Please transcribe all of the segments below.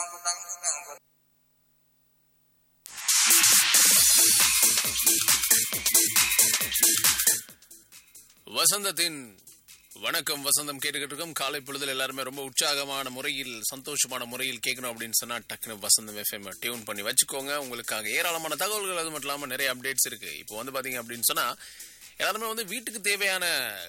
வசந்தத்தின் வணக்கம் வசந்தம் கேட்டுக்கிட்டு இருக்கோம் காலை பொழுதுல எல்லாருமே ரொம்ப உற்சாகமான முறையில் சந்தோஷமான முறையில் கேட்கணும் அப்படின்னு சொன்னா டக்குனு வசந்தம் எஃப்எம் டியூன் பண்ணி வச்சுக்கோங்க உங்களுக்காக ஏராளமான தகவல்கள் அது மட்டும் இல்லாம நிறைய அப்டேட்ஸ் இருக்கு இப்போ வந்து பாத்தீங்க அப்படின்னு சொன்னா எல்லாருமே வந்து வீட்டுக்கு தேவையான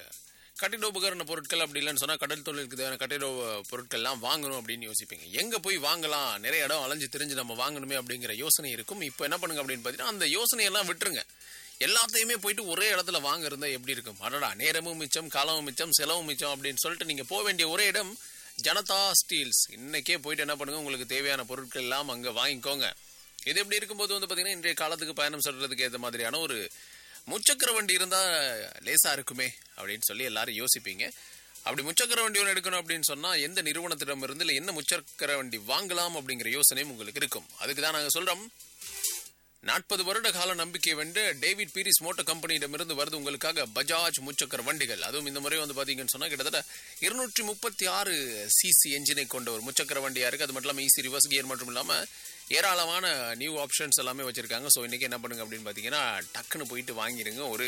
கட்டிட உபகரண பொருட்கள் அப்படி இல்லைன்னு சொன்னா கடல் தொழிலுக்கு தேவையான கட்டிட பொருட்கள்லாம் வாங்கணும் அப்படின்னு யோசிப்பீங்க எங்க போய் வாங்கலாம் நிறைய இடம் அலைஞ்சு தெரிஞ்சு நம்ம வாங்கணுமே அப்படிங்கிற யோசனை இருக்கும் இப்போ என்ன பண்ணுங்க அப்படின்னு பார்த்தீங்கன்னா அந்த யோசனையெல்லாம் விட்டுருங்க எல்லாத்தையுமே போயிட்டு ஒரே இடத்துல வாங்க இருந்தா எப்படி இருக்கும் அடடா நேரமும் மிச்சம் காலமும் மிச்சம் செலவும் மிச்சம் அப்படின்னு சொல்லிட்டு நீங்க போக வேண்டிய ஒரே இடம் ஜனதா ஸ்டீல்ஸ் இன்னைக்கே போயிட்டு என்ன பண்ணுங்க உங்களுக்கு தேவையான பொருட்கள் எல்லாம் அங்க வாங்கிக்கோங்க இது எப்படி இருக்கும்போது வந்து பாத்தீங்கன்னா இன்றைய காலத்துக்கு பயணம் சொல்றதுக்கு ஏற்ற மாதிரியான ஒரு முச்சக்கர வண்டி இருந்தா லேசா இருக்குமே அப்படின்னு சொல்லி எல்லாரும் யோசிப்பீங்க அப்படி முச்சக்கர வண்டி ஒன்று எடுக்கணும் அப்படின்னு சொன்னா எந்த நிறுவனத்திடம் இருந்து இல்லை என்ன முச்சக்கர வண்டி வாங்கலாம் அப்படிங்கிற யோசனையும் உங்களுக்கு இருக்கும் அதுக்கு தான் நாங்க சொல்றோம் நாற்பது வருட கால நம்பிக்கை வென்று டேவிட் பீரிஸ் மோட்டர் கம்பெனியிடமிருந்து வருது உங்களுக்காக பஜாஜ் முச்சக்கர வண்டிகள் அதுவும் இந்த முறை வந்து பாத்தீங்கன்னு சொன்னா கிட்டத்தட்ட இருநூற்றி முப்பத்தி ஆறு சிசி என்ஜினை கொண்ட ஒரு முச்சக்கர வண்டியா இருக்கு அது மட்டும் இல்லாம ஈஸி ரிவர்ஸ் கியர் மட்டும் இல்லாம ஏராளமான நியூ ஆப்ஷன்ஸ் எல்லாமே வச்சிருக்காங்க ஸோ இன்னைக்கு என்ன பண்ணுங்க அப்படின்னு பாத்தீங்கன்னா டக்குன்னு போயிட்டு வாங்கிருங்க ஒரு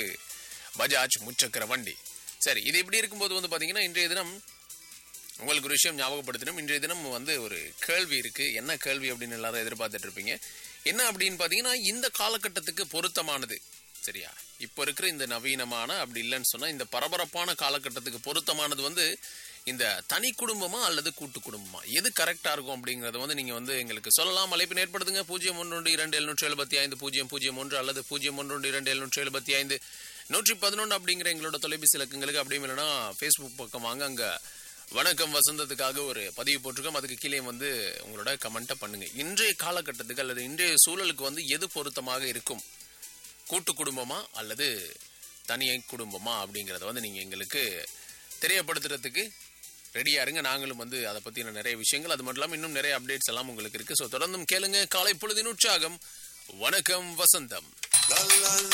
பஜாஜ் முச்சக்கர வண்டி சரி இது இப்படி இருக்கும்போது வந்து பாத்தீங்கன்னா இன்றைய தினம் உங்களுக்கு ஒரு விஷயம் ஞாபகப்படுத்தணும் இன்றைய தினம் வந்து ஒரு கேள்வி இருக்கு என்ன கேள்வி அப்படின்னு எல்லாரும் எதிர்பார்த்துட்டு இருப்பீங்க என்ன அப்படின்னு பாத்தீங்கன்னா இந்த காலகட்டத்துக்கு பொருத்தமானது சரியா இப்போ இருக்கிற இந்த நவீனமான அப்படி இல்லைன்னு சொன்னா இந்த பரபரப்பான காலகட்டத்துக்கு பொருத்தமானது வந்து இந்த தனி குடும்பமா அல்லது கூட்டு குடும்பமா எது கரெக்டா இருக்கும் அப்படிங்கறத வந்து நீங்க வந்து எங்களுக்கு சொல்லலாம் அழைப்பு ஏற்படுத்துங்க பூஜ்ஜியம் ஒன்று இரண்டு எழுநூற்றி எழுபத்தி ஐந்து பூஜ்ஜியம் பூஜ்ஜியம் ஒன்று அல்லது பூஜ்ஜியம் ஒன்று இரண்டு எழுநூற்றி எழுபத்தி ஐந்து நூற்றி பதினொன்று அப்படிங்கிற எங்களோட தொலைபேசி இலக்கங்களுக்கு அப்படியும் இல்லைன்னா ஃபேஸ்புக் பக்கம் வாங்க அங்க வணக்கம் வசந்தத்துக்காக ஒரு பதிவு போட்டிருக்கோம் அதுக்கு கீழே வந்து உங்களோட கமெண்ட்டை பண்ணுங்க இன்றைய காலகட்டத்துக்கு அல்லது இன்றைய சூழலுக்கு வந்து எது பொருத்தமாக இருக்கும் கூட்டு குடும்பமா அல்லது தனியை குடும்பமா அப்படிங்கறத வந்து நீங்க எங்களுக்கு தெரியப்படுத்துறதுக்கு ரெடியா இருங்க நாங்களும் வந்து அதை பத்தின நிறைய விஷயங்கள் அது மட்டும் இல்லாமல் இன்னும் நிறைய அப்டேட்ஸ் எல்லாம் உங்களுக்கு இருக்கு ஸோ தொடர்ந்தும் கேளுங்க காலை பொழுதின் உற்சாகம் வணக்கம் வசந்தம்